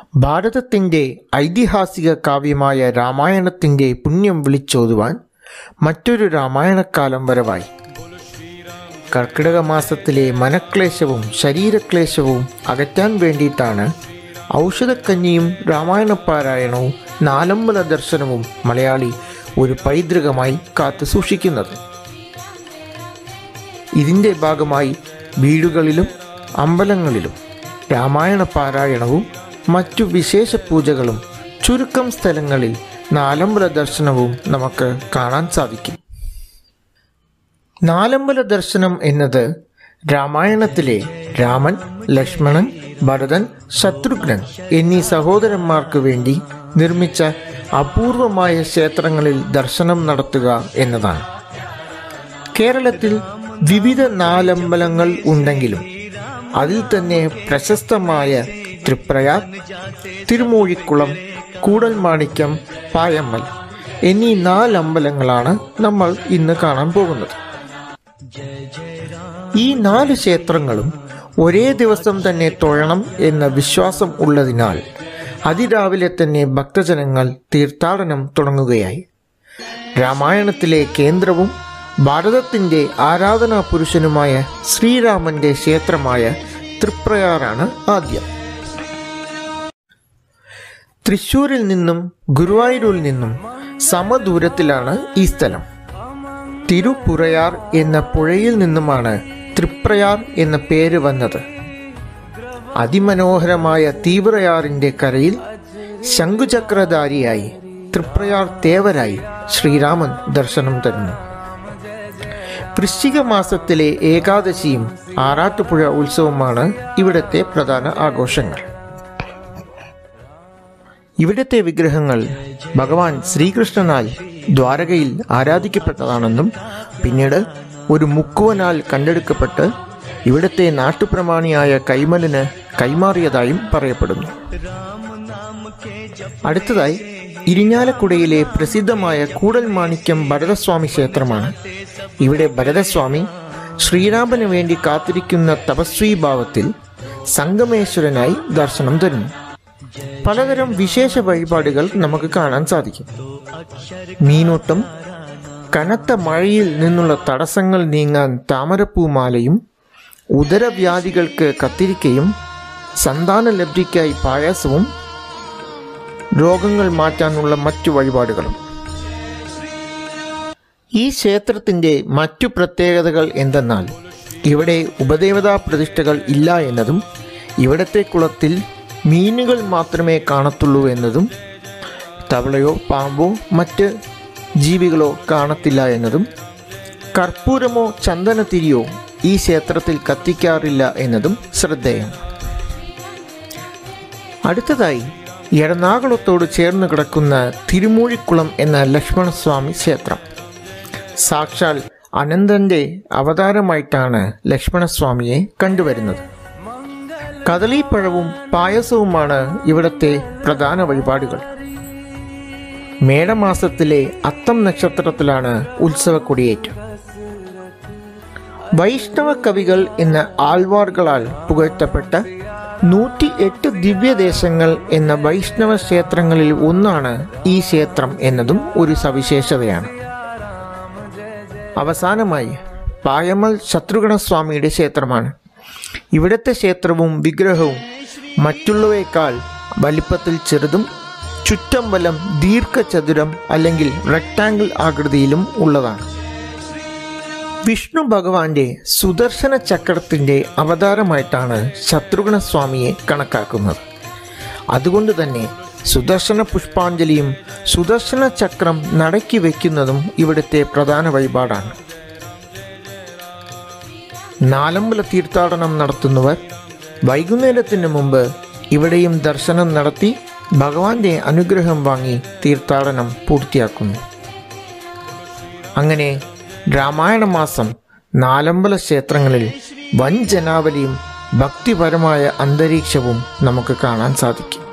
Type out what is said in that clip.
ഭാരതത്തിൻ്റെ ഐതിഹാസിക കാവ്യമായ രാമായണത്തിൻ്റെ പുണ്യം വിളിച്ചോതുവാൻ മറ്റൊരു രാമായണക്കാലം വരവായി കർക്കിടക മാസത്തിലെ മനക്ലേശവും ശരീരക്ലേശവും അകറ്റാൻ വേണ്ടിയിട്ടാണ് ഔഷധക്കഞ്ഞിയും രാമായണപാരായണവും നാലമ്പല ദർശനവും മലയാളി ഒരു പൈതൃകമായി കാത്തു സൂക്ഷിക്കുന്നത് ഇതിൻ്റെ ഭാഗമായി വീടുകളിലും അമ്പലങ്ങളിലും രാമായണ പാരായണവും മറ്റു വിശേഷ പൂജകളും ചുരുക്കം സ്ഥലങ്ങളിൽ നാലമ്പല ദർശനവും നമുക്ക് കാണാൻ സാധിക്കും നാലമ്പല ദർശനം എന്നത് രാമായണത്തിലെ രാമൻ ലക്ഷ്മണൻ ഭരതൻ ശത്രുഘ്നൻ എന്നീ സഹോദരന്മാർക്ക് വേണ്ടി നിർമ്മിച്ച അപൂർവമായ ക്ഷേത്രങ്ങളിൽ ദർശനം നടത്തുക എന്നതാണ് കേരളത്തിൽ വിവിധ നാലമ്പലങ്ങൾ ഉണ്ടെങ്കിലും അതിൽ തന്നെ പ്രശസ്തമായ തൃപ്രയാർ തിരുമൂഴിക്കുളം കൂടൽമാണിക്യം പായമ്മൽ എന്നീ നാലമ്പലങ്ങളാണ് നമ്മൾ ഇന്ന് കാണാൻ പോകുന്നത് ഈ നാല് ക്ഷേത്രങ്ങളും ഒരേ ദിവസം തന്നെ തൊഴണം എന്ന വിശ്വാസം ഉള്ളതിനാൽ അതിരാവിലെ തന്നെ ഭക്തജനങ്ങൾ തീർത്ഥാടനം തുടങ്ങുകയായി രാമായണത്തിലെ കേന്ദ്രവും ഭാരതത്തിൻ്റെ ആരാധനാ പുരുഷനുമായ ശ്രീരാമന്റെ ക്ഷേത്രമായ തൃപ്രയാറാണ് ആദ്യം തൃശ്ശൂരിൽ നിന്നും ഗുരുവായൂരിൽ നിന്നും സമദൂരത്തിലാണ് ഈ സ്ഥലം തിരുപുറയാർ എന്ന പുഴയിൽ നിന്നുമാണ് തൃപ്രയാർ എന്ന പേര് വന്നത് അതിമനോഹരമായ തീവ്രയാറിന്റെ കരയിൽ ശംഖുചക്രധാരിയായി തൃപ്രയാർ തേവരായി ശ്രീരാമൻ ദർശനം തരുന്നു വൃശ്ചിക മാസത്തിലെ ഏകാദശിയും ആറാട്ടുപുഴ ഉത്സവമാണ് ഇവിടുത്തെ പ്രധാന ആഘോഷങ്ങൾ ഇവിടുത്തെ വിഗ്രഹങ്ങൾ ഭഗവാൻ ശ്രീകൃഷ്ണനാൽ ദ്വാരകയിൽ ആരാധിക്കപ്പെട്ടതാണെന്നും പിന്നീട് ഒരു മുക്കുവനാൽ കണ്ടെടുക്കപ്പെട്ട് ഇവിടുത്തെ നാട്ടുപ്രമാണിയായ കൈമലിന് കൈമാറിയതായും പറയപ്പെടുന്നു അടുത്തതായി ഇരിഞ്ഞാലക്കുടയിലെ പ്രസിദ്ധമായ കൂടൽമാണിക്യം ഭരതസ്വാമി ക്ഷേത്രമാണ് ഇവിടെ ഭരതസ്വാമി ശ്രീരാമന് വേണ്ടി കാത്തിരിക്കുന്ന തപസ്വീ ഭാവത്തിൽ സംഗമേശ്വരനായി ദർശനം തരുന്നു പലതരം വിശേഷ വഴിപാടുകൾ നമുക്ക് കാണാൻ സാധിക്കും മീനോട്ടം കനത്ത മഴയിൽ നിന്നുള്ള തടസ്സങ്ങൾ നീങ്ങാൻ താമരപ്പൂമാലയും ഉദരവ്യാധികൾക്ക് കത്തിരിക്കയും സന്താന ലബ്ധിക്കായി പായാസവും രോഗങ്ങൾ മാറ്റാനുള്ള മറ്റു വഴിപാടുകളും ഈ ക്ഷേത്രത്തിൻ്റെ മറ്റു പ്രത്യേകതകൾ എന്തെന്നാൽ ഇവിടെ ഉപദേവതാ പ്രതിഷ്ഠകൾ ഇല്ല എന്നതും ഇവിടത്തെ കുളത്തിൽ മീനുകൾ മാത്രമേ കാണത്തുള്ളൂ എന്നതും തവളയോ പാമ്പോ മറ്റ് ജീവികളോ കാണത്തില്ല എന്നതും കർപ്പൂരമോ ചന്ദനത്തിരിയോ ഈ ക്ഷേത്രത്തിൽ കത്തിക്കാറില്ല എന്നതും ശ്രദ്ധേയം അടുത്തതായി എറണാകുളത്തോട് ചേർന്ന് കിടക്കുന്ന തിരുമൂഴിക്കുളം എന്ന ലക്ഷ്മണസ്വാമി ക്ഷേത്രം സാക്ഷാൽ അനന്തന്റെ അവതാരമായിട്ടാണ് ലക്ഷ്മണസ്വാമിയെ കണ്ടുവരുന്നത് കദളീപ്പഴവും പായസവുമാണ് ഇവിടത്തെ പ്രധാന വഴിപാടുകൾ മേടമാസത്തിലെ അത്തം നക്ഷത്രത്തിലാണ് ഉത്സവ കൊടിയേറ്റം വൈഷ്ണവ കവികൾ എന്ന ആൾവാറുകളാൽ പുകഴ്ത്തപ്പെട്ട നൂറ്റി എട്ട് ദിവ്യദേശങ്ങൾ എന്ന വൈഷ്ണവ ക്ഷേത്രങ്ങളിൽ ഒന്നാണ് ഈ ക്ഷേത്രം എന്നതും ഒരു സവിശേഷതയാണ് അവസാനമായി പായമൽ ശത്രുഘ്നസ്വാമിയുടെ ക്ഷേത്രമാണ് ഇവിടുത്തെ ക്ഷേത്രവും വിഗ്രഹവും മറ്റുള്ളവയേക്കാൾ വലിപ്പത്തിൽ ചെറുതും ചുറ്റമ്പലം ദീർഘചതുരം അല്ലെങ്കിൽ റെക്ടാങ്കിൾ ആകൃതിയിലും ഉള്ളതാണ് വിഷ്ണു ഭഗവാന്റെ സുദർശന ചക്രത്തിൻ്റെ അവതാരമായിട്ടാണ് ശത്രുഘ്നസ്വാമിയെ കണക്കാക്കുന്നത് അതുകൊണ്ട് തന്നെ സുദർശന പുഷ്പാഞ്ജലിയും സുദർശന ചക്രം നടക്കി വയ്ക്കുന്നതും ഇവിടുത്തെ പ്രധാന വഴിപാടാണ് നാലമ്പല തീർത്ഥാടനം നടത്തുന്നവർ വൈകുന്നേരത്തിന് മുമ്പ് ഇവിടെയും ദർശനം നടത്തി ഭഗവാന്റെ അനുഗ്രഹം വാങ്ങി തീർത്ഥാടനം പൂർത്തിയാക്കുന്നു അങ്ങനെ രാമായണ മാസം നാലമ്പല ക്ഷേത്രങ്ങളിൽ വൻ ജനാവലിയും ഭക്തിപരമായ അന്തരീക്ഷവും നമുക്ക് കാണാൻ സാധിക്കും